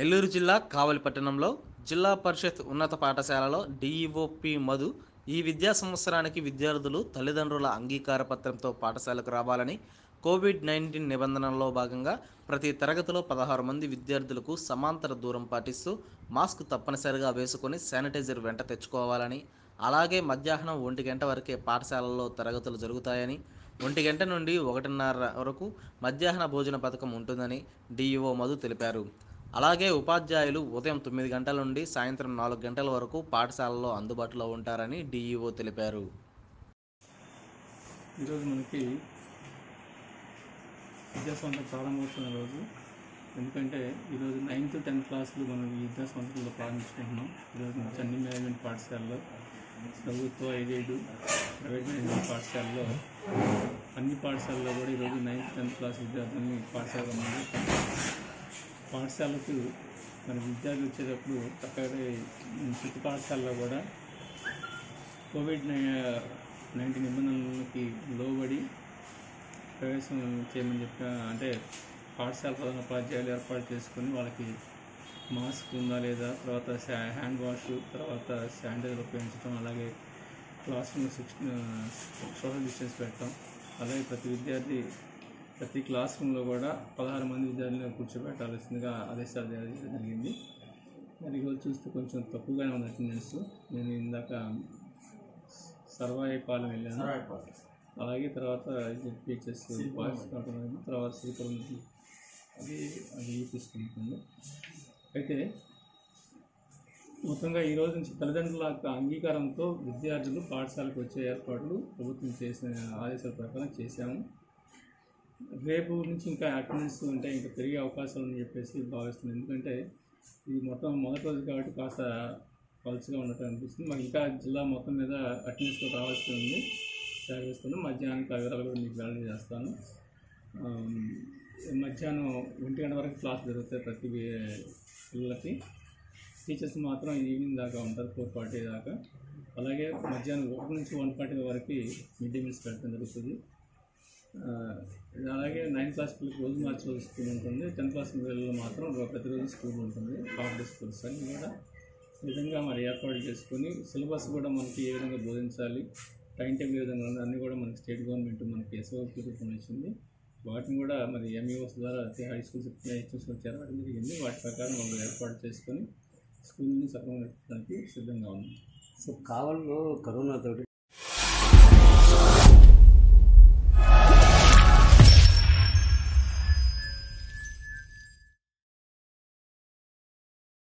నెల్లూరు జిల్లా కావలి పట్టణంలో జిల్లా పరిషత్ ఉన్నత పాఠశాలలో డిఈఓపి మధు ఈ విద్యా సంవత్సరానికి విద్యార్థులు తల్లిదండ్రుల అంగీకార పత్రంతో పాఠశాలకు రావాలని కోవిడ్ నైన్టీన్ నిబంధనల్లో భాగంగా ప్రతి తరగతిలో పదహారు మంది విద్యార్థులకు సమాంతర దూరం పాటిస్తూ మాస్క్ తప్పనిసరిగా వేసుకొని శానిటైజర్ వెంట తెచ్చుకోవాలని అలాగే మధ్యాహ్నం ఒంటి గంట వరకే పాఠశాలల్లో తరగతులు జరుగుతాయని ఒంటి గంట నుండి ఒకటిన్నర వరకు మధ్యాహ్న భోజన పథకం ఉంటుందని డిఈఓ మధు తెలిపారు అలాగే ఉపాధ్యాయులు ఉదయం తొమ్మిది గంటల నుండి సాయంత్రం నాలుగు గంటల వరకు పాఠశాలలో అందుబాటులో ఉంటారని డిఈఓ తెలిపారు ఈరోజు మనకి విద్యా సంవత్సరం ప్రారంభోత్సవం రోజు ఎందుకంటే ఈరోజు నైన్త్ టెన్త్ క్లాసులు మనం ఈ విద్యా సంవత్సరంలో ప్రారంభించుకుంటున్నాం ఈరోజు నుంచి అన్ని మేనేజ్మెంట్ పాఠశాలలో ప్రభుత్వ ఐదేడు ప్రైవేట్ మేనేజ్మెంట్ పాఠశాలలో అన్ని పాఠశాలలో కూడా ఈరోజు నైన్త్ టెన్త్ క్లాస్ విద్యార్థులని పాఠశాల రమ్మని పాఠశాలకు మన విద్యార్థులు వచ్చేటప్పుడు చక్కగా ఈ ప్రతి పాఠశాలలో కూడా కోవిడ్ నై- నైన్టీన్ నిబంధనలకి లోబడి ప్రవేశం చేయమని చెప్పిన అంటే పాఠశాల ప్రధాన ఉపాధ్యాయులు ఏర్పాటు చేసుకొని వాళ్ళకి మాస్క్ ఉందా లేదా తర్వాత శా- హ్యాండ్ వాష్ తర్వాత శానిటైజర్ ఉపయోగించడం అలాగే classroom six social distance పెట్టడం అలాగే ప్రతి విద్యార్థి ప్రతి క్లాస్ రూమ్లో కూడా పదహారు మంది విద్యార్థులను కూర్చోబెట్టాల్సిందిగా ఆదేశాలు జారీ చేయడం జరిగింది మరి ఈరోజు చూస్తే కొంచెం తక్కువగానే ఉంది అటెండెన్స్ నేను ఇందాక సర్వాయిపాలెం వెళ్ళాను అలాగే తర్వాత జెడ్పిహెచ్ఎస్ బాయ్స్ కాకుండా తర్వాత శ్రీపురం అది అది తీసుకుంటుంది అయితే మొత్తంగా ఈ రోజు నుంచి తల్లిదండ్రుల యొక్క అంగీకారంతో విద్యార్థులు పాఠశాలకు వచ్చే ఏర్పాట్లు ప్రభుత్వం చేసిన ఆదేశాల ప్రకారం చేశాము రేపు నుంచి ఇంకా అటెండెన్స్ ఉంటే ఇంకా పెరిగే అవకాశాలు అని చెప్పేసి భావిస్తున్నాను ఎందుకంటే ఇది మొత్తం మొదటి రోజు కాబట్టి కాస్త పలుచగా ఉన్నట్టు అనిపిస్తుంది మాకు ఇంకా జిల్లా మొత్తం మీద అటెండెన్స్ రావాల్సి ఉంది సేవిస్తున్నాం మధ్యాహ్నానికి ఆ వివరాలు కూడా మీకు వెల్లడి చేస్తాను ఆమ్, మధ్యాహ్నం ఒంటి గంట వరకు క్లాస్ జరుగుతాయి ప్రతి వే- పిల్లలకి టీచర్స్ మాత్రం ఈవినింగ్ దాకా ఉంటారు ఫోర్ ఫార్టీ దాకా అలాగే మధ్యాహ్నం ఒకటి నుంచి వన్ ఫార్టీ వరకు మిడ్ డే మీల్స్ పెట్టడం జరుగుతుంది ఆ, అలాగే నైన్త్ క్లాస్ పిల్లలకి రోజు మార్చి రోజు స్కూల్ ఉంటుంది టెన్త్ క్లాస్ పిల్లలు మాత్రం రో- ప్రతిరోజు స్కూల్ ఉంటుంది హాఫ్ డే స్కూల్స్ అన్నీ కూడా ఈ విధంగా మరి ఏర్పాటు చేసుకొని సిలబస్ కూడా మనకి ఏ విధంగా బోధించాలి టైం టేబుల్ ఏ విధంగా ఉంది అన్నీ కూడా మనకి స్టేట్ గవర్నమెంట్ మనకి ఎస్ఓపి రూపంలో ఇచ్చింది వాటిని కూడా మరి ఎంఈఓస్ ద్వారా హై స్కూల్స్ హెచ్ఎస్ చేరడం జరిగింది వాటి ప్రకారం వాళ్ళు ఏర్పాటు చేసుకొని స్కూల్ని సక్రమంగా నడపడానికి సిద్ధంగా ఉంది సో కావల్లో కరోనా తోటి